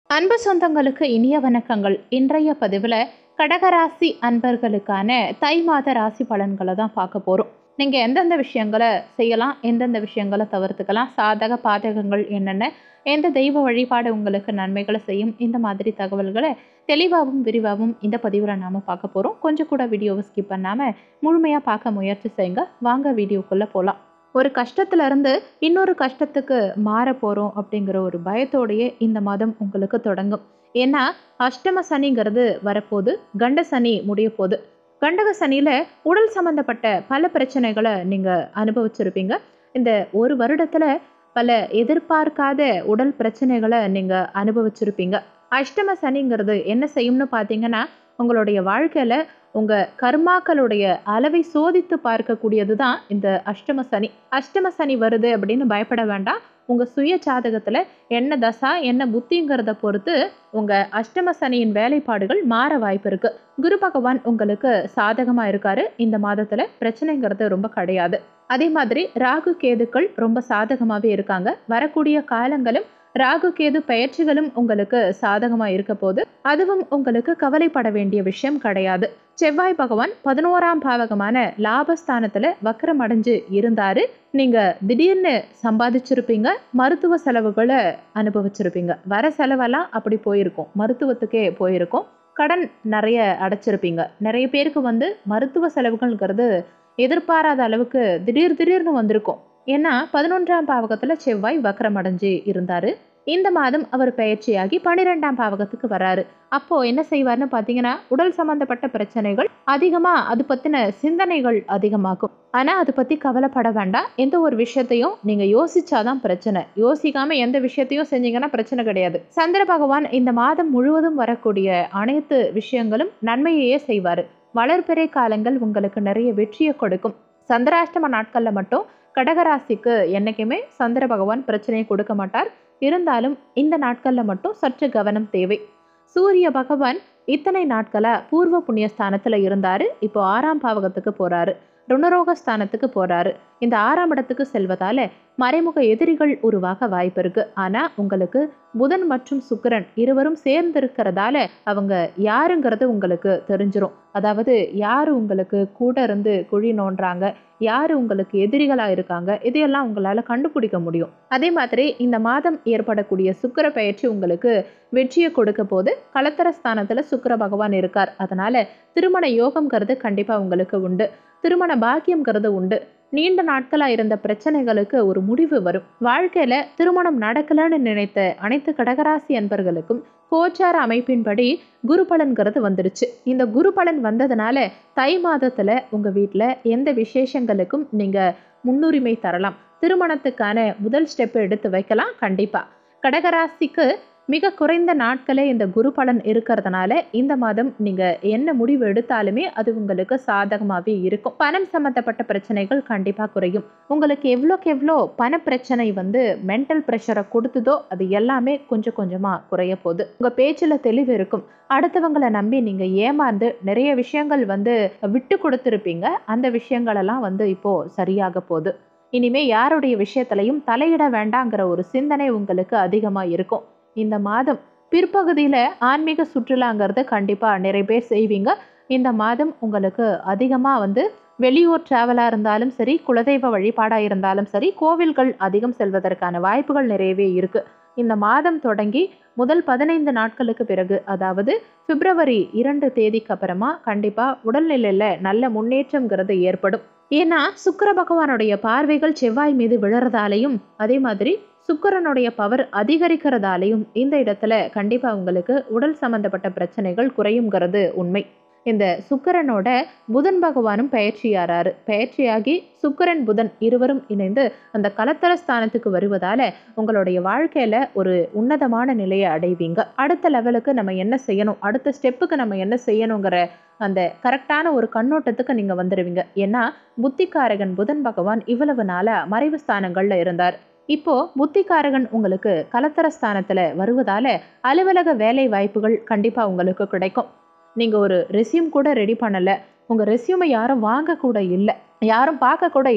அன்பு சொந்தங்களுக்கு இனிய வணக்கங்கள் இன்றைய பதிவில் கடகராசி அன்பர்களுக்கான தை மாத ராசி பலன்களை தான் பார்க்க போகிறோம் நீங்கள் எந்தெந்த விஷயங்களை செய்யலாம் எந்தெந்த விஷயங்களை தவிர்த்துக்கலாம் சாதக பாதகங்கள் என்னென்ன எந்த தெய்வ வழிபாடு உங்களுக்கு நன்மைகளை செய்யும் இந்த மாதிரி தகவல்களை தெளிவாகவும் விரிவாகவும் இந்த பதிவில் நாம் பார்க்க போகிறோம் கொஞ்சம் கூட வீடியோவை ஸ்கிப் பண்ணாமல் முழுமையாக பார்க்க முயற்சி செய்யுங்க வாங்க வீடியோக்குள்ளே போகலாம் ஒரு கஷ்டத்துல இருந்து இன்னொரு கஷ்டத்துக்கு மாற போகிறோம் அப்படிங்கிற ஒரு பயத்தோடையே இந்த மாதம் உங்களுக்கு தொடங்கும் ஏன்னா அஷ்டம சனிங்கிறது வரப்போகுது கண்ட சனி முடிய போகுது கண்டக சனியில் உடல் சம்மந்தப்பட்ட பல பிரச்சனைகளை நீங்கள் அனுபவிச்சிருப்பீங்க இந்த ஒரு வருடத்தில் பல எதிர்பார்க்காத உடல் பிரச்சனைகளை நீங்கள் அனுபவிச்சிருப்பீங்க அஷ்டம சனிங்கிறது என்ன செய்யும்னு பார்த்தீங்கன்னா உங்களுடைய வாழ்க்கையில் உங்கள் கர்மாக்களுடைய அளவை சோதித்து பார்க்கக்கூடியது தான் இந்த அஷ்டம சனி அஷ்டம சனி வருது அப்படின்னு பயப்பட வேண்டாம் உங்கள் சுய ஜாதகத்தில் என்ன தசா என்ன புத்திங்கிறத பொறுத்து உங்கள் அஷ்டம சனியின் வேலைப்பாடுகள் மாற வாய்ப்பு இருக்கு குரு பகவான் உங்களுக்கு சாதகமாக இருக்காரு இந்த மாதத்தில் பிரச்சனைங்கிறது ரொம்ப கிடையாது அதே மாதிரி ராகு கேதுக்கள் ரொம்ப சாதகமாகவே இருக்காங்க வரக்கூடிய காலங்களும் ராகு கேது பயிற்சிகளும் உங்களுக்கு சாதகமாக இருக்க போது அதுவும் உங்களுக்கு கவலைப்பட வேண்டிய விஷயம் கிடையாது செவ்வாய் பகவான் பதினோராம் பாவகமான லாபஸ்தானத்தில் வக்கரம் அடைஞ்சு இருந்தாரு நீங்க திடீர்னு சம்பாதிச்சிருப்பீங்க மருத்துவ செலவுகளை அனுபவிச்சிருப்பீங்க வர செலவெல்லாம் அப்படி போயிருக்கும் மருத்துவத்துக்கே போயிருக்கும் கடன் நிறைய அடைச்சிருப்பீங்க நிறைய பேருக்கு வந்து மருத்துவ செலவுகள்ங்கிறது எதிர்பாராத அளவுக்கு திடீர் திடீர்னு வந்திருக்கும் ஏன்னா பதினொன்றாம் பாவகத்தில் செவ்வாய் வக்கரம் அடைஞ்சு இருந்தார் இந்த மாதம் அவர் பயிற்சியாகி பன்னிரெண்டாம் பாவகத்துக்கு வராரு அப்போ என்ன செய்வார்னு பார்த்தீங்கன்னா உடல் சம்பந்தப்பட்ட பிரச்சனைகள் அதிகமாக அது பற்றின சிந்தனைகள் அதிகமாகும் ஆனால் அதை பற்றி கவலைப்பட வேண்டாம் எந்த ஒரு விஷயத்தையும் நீங்கள் யோசிச்சாதான் பிரச்சனை யோசிக்காம எந்த விஷயத்தையும் செஞ்சீங்கன்னா பிரச்சனை கிடையாது சந்திர பகவான் இந்த மாதம் முழுவதும் வரக்கூடிய அனைத்து விஷயங்களும் நன்மையையே செய்வார் வளர்பிறை காலங்கள் உங்களுக்கு நிறைய வெற்றியை கொடுக்கும் சந்திராஷ்டம நாட்களில் மட்டும் கடகராசிக்கு என்றைக்குமே சந்திர பகவான் பிரச்சனையை கொடுக்க மாட்டார் இருந்தாலும் இந்த நாட்களில் மட்டும் சற்று கவனம் தேவை சூரிய பகவான் இத்தனை நாட்களாக பூர்வ புண்ணியஸ்தானத்தில் இருந்தார் இப்போ ஆறாம் பாவகத்துக்கு போகிறாரு ருணரோக ஸ்தானத்துக்கு போகிறாரு இந்த ஆறாம் இடத்துக்கு செல்வதால மறைமுக எதிரிகள் உருவாக வாய்ப்பு இருக்கு ஆனால் உங்களுக்கு புதன் மற்றும் சுக்கிரன் இருவரும் சேர்ந்து இருக்கிறதால அவங்க யாருங்கிறது உங்களுக்கு தெரிஞ்சிரும் அதாவது யார் உங்களுக்கு கூட இருந்து குழி நோண்டுறாங்க யார் உங்களுக்கு எதிரிகளாக இருக்காங்க இதையெல்லாம் உங்களால் கண்டுபிடிக்க முடியும் அதே மாதிரி இந்த மாதம் ஏற்படக்கூடிய சுக்கிர பயிற்சி உங்களுக்கு வெற்றியை கொடுக்க போது கலத்தர ஸ்தானத்தில் சுக்கிர பகவான் இருக்கார் அதனால திருமண யோகம்ங்கிறது கண்டிப்பாக உங்களுக்கு உண்டு திருமண பாக்கியம்ங்கிறது உண்டு நீண்ட நாட்களாக இருந்த பிரச்சனைகளுக்கு ஒரு முடிவு வரும் வாழ்க்கையில் திருமணம் நடக்கலன்னு நினைத்த அனைத்து கடகராசி அன்பர்களுக்கும் கோச்சார அமைப்பின்படி குரு பலன்கிறது வந்துருச்சு இந்த குரு பலன் வந்ததுனால தை மாதத்தில் உங்கள் வீட்டில் எந்த விசேஷங்களுக்கும் நீங்கள் முன்னுரிமை தரலாம் திருமணத்துக்கான முதல் ஸ்டெப் எடுத்து வைக்கலாம் கண்டிப்பாக கடகராசிக்கு மிக குறைந்த நாட்களே இந்த குரு பலன் இருக்கிறதுனால இந்த மாதம் நீங்கள் என்ன முடிவு எடுத்தாலுமே அது உங்களுக்கு சாதகமாகவே இருக்கும் பணம் சம்மந்தப்பட்ட பிரச்சனைகள் கண்டிப்பாக குறையும் உங்களுக்கு எவ்வளோக்கு எவ்வளோ பண பிரச்சனை வந்து மென்டல் ப்ரெஷரை கொடுத்ததோ அது எல்லாமே கொஞ்சம் கொஞ்சமாக குறைய போகுது உங்கள் பேச்சில் தெளிவு இருக்கும் அடுத்தவங்களை நம்பி நீங்கள் ஏமாந்து நிறைய விஷயங்கள் வந்து விட்டு கொடுத்துருப்பீங்க அந்த விஷயங்களெல்லாம் வந்து இப்போது சரியாக போகுது இனிமே யாருடைய விஷயத்திலையும் தலையிட வேண்டாங்கிற ஒரு சிந்தனை உங்களுக்கு அதிகமாக இருக்கும் இந்த மாதம் பிற்பகுதியில் ஆன்மீக சுற்றுலாங்கிறது கண்டிப்பாக நிறைய பேர் செய்வீங்க இந்த மாதம் உங்களுக்கு அதிகமாக வந்து வெளியூர் ட்ராவலாக இருந்தாலும் சரி குலதெய்வ வழிபாடாக இருந்தாலும் சரி கோவில்கள் அதிகம் செல்வதற்கான வாய்ப்புகள் நிறையவே இருக்குது இந்த மாதம் தொடங்கி முதல் பதினைந்து நாட்களுக்கு பிறகு அதாவது பிப்ரவரி இரண்டு தேதிக்கு அப்புறமா கண்டிப்பாக உடல்நிலையில் நல்ல முன்னேற்றங்கிறது ஏற்படும் ஏன்னா சுக்கர பகவானுடைய பார்வைகள் செவ்வாய் மீது விழறதாலையும் அதே மாதிரி சுக்கரனுடைய பவர் அதிகரிக்கிறதாலையும் இந்த இடத்துல கண்டிப்பாக உங்களுக்கு உடல் சம்பந்தப்பட்ட பிரச்சனைகள் குறையுங்கிறது உண்மை இந்த சுக்கரனோட புதன் பகவானும் பயிற்சியாராரு பயிற்சியாகி சுக்கரன் புதன் இருவரும் இணைந்து அந்த கலத்தர ஸ்தானத்துக்கு வருவதால உங்களுடைய வாழ்க்கையில ஒரு உன்னதமான நிலையை அடைவீங்க அடுத்த லெவலுக்கு நம்ம என்ன செய்யணும் அடுத்த ஸ்டெப்புக்கு நம்ம என்ன செய்யணுங்கிற அந்த கரெக்டான ஒரு கண்ணோட்டத்துக்கு நீங்க வந்துடுவீங்க ஏன்னா புத்திகாரகன் புதன் பகவான் இவ்வளவு நாளா மறைவு ஸ்தானங்கள்ல இருந்தார் இப்போ புத்திகாரகன் உங்களுக்கு கலத்தர ஸ்தானத்துல வருவதால அலுவலக வேலை வாய்ப்புகள் கண்டிப்பா உங்களுக்கு கிடைக்கும் நீங்கள் ஒரு ரெஸ்யூம் கூட ரெடி பண்ணலை உங்கள் ரெஸ்யூமை யாரும் வாங்க கூட இல்லை யாரும் பார்க்க கூட இல்லை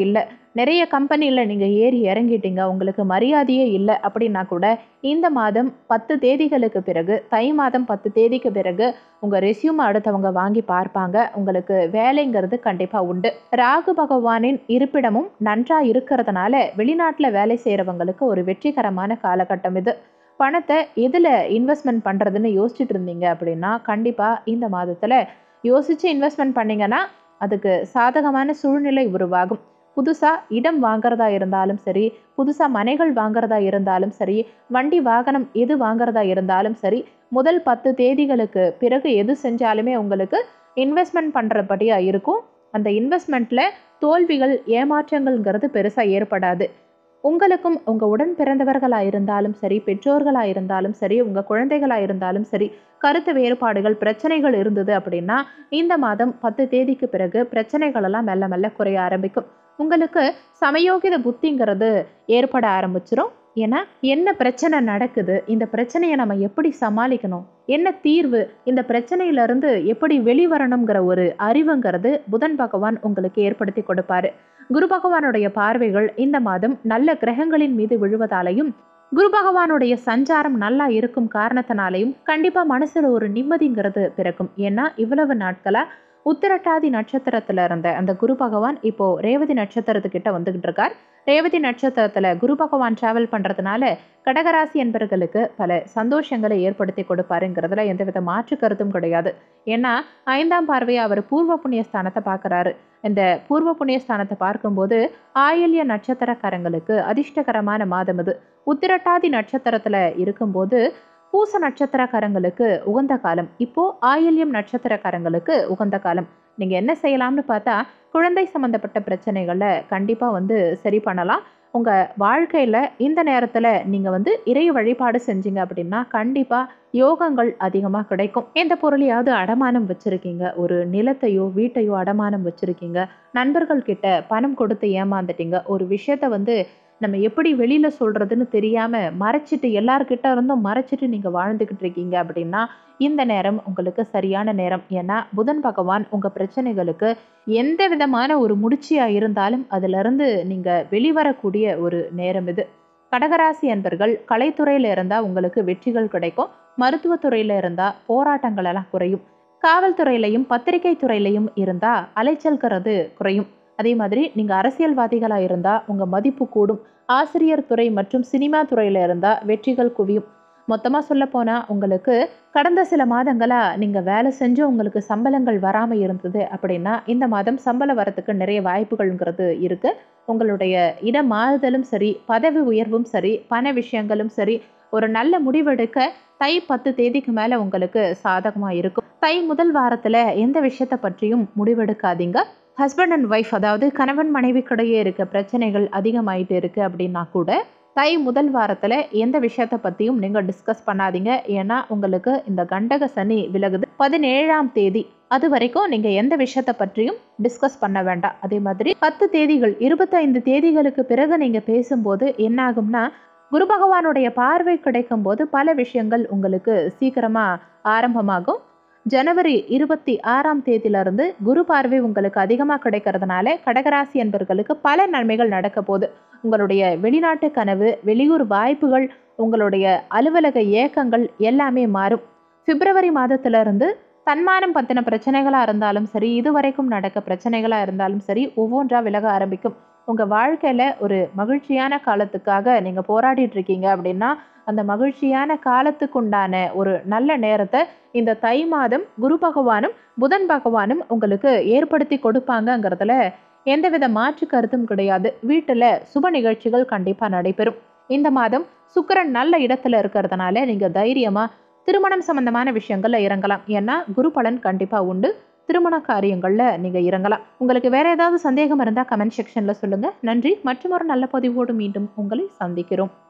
நிறைய கம்பெனியில் நீங்கள் ஏறி இறங்கிட்டீங்க உங்களுக்கு மரியாதையே இல்லை அப்படின்னா கூட இந்த மாதம் பத்து தேதிகளுக்கு பிறகு தை மாதம் பத்து தேதிக்கு பிறகு உங்கள் ரெஸ்யூம் அடுத்தவங்க வாங்கி பார்ப்பாங்க உங்களுக்கு வேலைங்கிறது கண்டிப்பாக உண்டு ராகு பகவானின் இருப்பிடமும் நன்றாக இருக்கிறதுனால வெளிநாட்டில் வேலை செய்கிறவங்களுக்கு ஒரு வெற்றிகரமான காலகட்டம் இது பணத்தை எதில் இன்வெஸ்ட்மெண்ட் பண்ணுறதுன்னு யோசிச்சுட்டு இருந்தீங்க அப்படின்னா கண்டிப்பாக இந்த மாதத்தில் யோசித்து இன்வெஸ்ட்மெண்ட் பண்ணிங்கன்னா அதுக்கு சாதகமான சூழ்நிலை உருவாகும் புதுசாக இடம் வாங்குறதா இருந்தாலும் சரி புதுசாக மனைகள் வாங்குறதா இருந்தாலும் சரி வண்டி வாகனம் எது வாங்குறதா இருந்தாலும் சரி முதல் பத்து தேதிகளுக்கு பிறகு எது செஞ்சாலுமே உங்களுக்கு இன்வெஸ்ட்மெண்ட் பண்ணுறபடியாக இருக்கும் அந்த இன்வெஸ்ட்மெண்ட்டில் தோல்விகள் ஏமாற்றங்கள்ங்கிறது பெருசாக ஏற்படாது உங்களுக்கும் உங்கள் உடன் பிறந்தவர்களாக இருந்தாலும் சரி பெற்றோர்களாக இருந்தாலும் சரி உங்கள் குழந்தைகளாக இருந்தாலும் சரி கருத்து வேறுபாடுகள் பிரச்சனைகள் இருந்தது அப்படின்னா இந்த மாதம் பத்து தேதிக்கு பிறகு பிரச்சனைகள் எல்லாம் மெல்ல மெல்ல குறைய ஆரம்பிக்கும் உங்களுக்கு சமயோகித புத்திங்கிறது ஏற்பட ஆரம்பிச்சிரும் ஏன்னா என்ன பிரச்சனை நடக்குது இந்த பிரச்சனையை நம்ம எப்படி சமாளிக்கணும் என்ன தீர்வு இந்த பிரச்சனையிலிருந்து எப்படி வெளிவரணுங்கிற ஒரு அறிவுங்கிறது புதன் பகவான் உங்களுக்கு ஏற்படுத்தி கொடுப்பாரு குரு பகவானுடைய பார்வைகள் இந்த மாதம் நல்ல கிரகங்களின் மீது விழுவதாலையும் குரு பகவானுடைய சஞ்சாரம் நல்லா இருக்கும் காரணத்தினாலையும் கண்டிப்பா மனசுல ஒரு நிம்மதிங்கிறது பிறக்கும் ஏன்னா இவ்வளவு நாட்களா உத்திரட்டாதி நட்சத்திரத்துல இருந்த அந்த குரு பகவான் இப்போ ரேவதி நட்சத்திரத்துக்கிட்ட வந்துகிட்டு இருக்கார் ரேவதி நட்சத்திரத்துல குரு பகவான் டிராவல் பண்றதுனால கடகராசி என்பர்களுக்கு பல சந்தோஷங்களை ஏற்படுத்தி கொடுப்பாருங்கிறதுல எந்தவித மாற்று கருத்தும் கிடையாது ஏன்னா ஐந்தாம் பார்வையை அவர் பூர்வ புண்ணிய ஸ்தானத்தை பார்க்கறாரு இந்த பூர்வ புண்ணிய ஸ்தானத்தை பார்க்கும்போது ஆயில்ய நட்சத்திரக்காரங்களுக்கு அதிர்ஷ்டகரமான மாதம் இது உத்திரட்டாதி நட்சத்திரத்துல இருக்கும்போது பூச நட்சத்திரக்காரங்களுக்கு உகந்த காலம் இப்போ ஆயில்யம் நட்சத்திரக்காரங்களுக்கு உகந்த காலம் நீங்க என்ன செய்யலாம்னு பார்த்தா குழந்தை சம்பந்தப்பட்ட பிரச்சனைகளை கண்டிப்பா வந்து சரி பண்ணலாம் உங்க வாழ்க்கையில இந்த நேரத்துல நீங்க வந்து இறை வழிபாடு செஞ்சீங்க அப்படின்னா கண்டிப்பா யோகங்கள் அதிகமாக கிடைக்கும் எந்த பொருளையாவது அடமானம் வச்சிருக்கீங்க ஒரு நிலத்தையோ வீட்டையோ அடமானம் வச்சிருக்கீங்க நண்பர்கள் கிட்ட பணம் கொடுத்து ஏமாந்துட்டீங்க ஒரு விஷயத்த வந்து நம்ம எப்படி வெளியில சொல்றதுன்னு தெரியாம மறைச்சிட்டு எல்லார்கிட்ட இருந்தும் மறைச்சிட்டு நீங்க வாழ்ந்துகிட்டு இருக்கீங்க அப்படின்னா இந்த நேரம் உங்களுக்கு சரியான நேரம் ஏன்னா புதன் பகவான் உங்க பிரச்சனைகளுக்கு எந்த விதமான ஒரு முடிச்சியா இருந்தாலும் அதுல இருந்து நீங்க வெளிவரக்கூடிய ஒரு நேரம் இது கடகராசி அன்பர்கள் கலைத்துறையில இருந்தா உங்களுக்கு வெற்றிகள் கிடைக்கும் மருத்துவத்துறையில இருந்தா போராட்டங்கள் எல்லாம் குறையும் காவல்துறையிலையும் பத்திரிகை துறையிலையும் இருந்தா அலைச்சல்கிறது குறையும் அதே மாதிரி நீங்க அரசியல்வாதிகளா இருந்தா உங்க மதிப்பு கூடும் ஆசிரியர் துறை மற்றும் சினிமா துறையில இருந்தா வெற்றிகள் குவியும் மொத்தமாக சொல்ல போனால் உங்களுக்கு கடந்த சில மாதங்களாக நீங்கள் வேலை செஞ்சு உங்களுக்கு சம்பளங்கள் வராமல் இருந்தது அப்படின்னா இந்த மாதம் சம்பளம் வரத்துக்கு நிறைய வாய்ப்புகள்ங்கிறது இருக்குது உங்களுடைய இடம் மாறுதலும் சரி பதவி உயர்வும் சரி பண விஷயங்களும் சரி ஒரு நல்ல முடிவெடுக்க தை பத்து தேதிக்கு மேலே உங்களுக்கு சாதகமாக இருக்கும் தை முதல் வாரத்தில் எந்த விஷயத்தை பற்றியும் முடிவெடுக்காதீங்க ஹஸ்பண்ட் அண்ட் ஒய்ஃப் அதாவது கணவன் மனைவிக்கிடையே இருக்க பிரச்சனைகள் அதிகமாயிட்டு இருக்கு அப்படின்னா கூட தை முதல் வாரத்தில் எந்த விஷயத்தை பற்றியும் நீங்கள் டிஸ்கஸ் பண்ணாதீங்க ஏன்னா உங்களுக்கு இந்த கண்டக சனி விலகுது பதினேழாம் தேதி அது வரைக்கும் நீங்கள் எந்த விஷயத்தை பற்றியும் டிஸ்கஸ் பண்ண வேண்டாம் அதே மாதிரி பத்து தேதிகள் இருபத்தைந்து தேதிகளுக்கு பிறகு நீங்கள் பேசும்போது என்ன ஆகும்னா குரு பகவானுடைய பார்வை கிடைக்கும் போது பல விஷயங்கள் உங்களுக்கு சீக்கிரமாக ஆரம்பமாகும் ஜனவரி இருபத்தி ஆறாம் தேதியிலிருந்து குரு பார்வை உங்களுக்கு அதிகமாக கிடைக்கிறதுனால கடகராசி என்பர்களுக்கு பல நன்மைகள் நடக்க போகுது உங்களுடைய வெளிநாட்டு கனவு வெளியூர் வாய்ப்புகள் உங்களுடைய அலுவலக ஏக்கங்கள் எல்லாமே மாறும் பிப்ரவரி மாதத்திலிருந்து தன்மானம் பற்றின பிரச்சனைகளாக இருந்தாலும் சரி இதுவரைக்கும் நடக்க பிரச்சனைகளாக இருந்தாலும் சரி ஒவ்வொன்றா விலக ஆரம்பிக்கும் உங்கள் வாழ்க்கையில் ஒரு மகிழ்ச்சியான காலத்துக்காக நீங்கள் போராடிட்டு இருக்கீங்க அப்படின்னா அந்த மகிழ்ச்சியான காலத்துக்குண்டான ஒரு நல்ல நேரத்தை இந்த தை மாதம் குரு பகவானும் புதன் பகவானும் உங்களுக்கு ஏற்படுத்தி கொடுப்பாங்கங்கிறதுல எந்தவித மாற்று கருத்தும் கிடையாது வீட்டில் சுப நிகழ்ச்சிகள் கண்டிப்பாக நடைபெறும் இந்த மாதம் சுக்கிரன் நல்ல இடத்துல இருக்கிறதுனால நீங்கள் தைரியமாக திருமணம் சம்பந்தமான விஷயங்கள்ல இறங்கலாம் ஏன்னா குரு பலன் கண்டிப்பாக உண்டு திருமண காரியங்களில் நீங்கள் இறங்கலாம் உங்களுக்கு வேற ஏதாவது சந்தேகம் இருந்தால் கமெண்ட் செக்ஷனில் சொல்லுங்கள் நன்றி மற்றும் ஒரு நல்ல பதிவோடு மீண்டும் உங்களை சந்திக்கிறோம்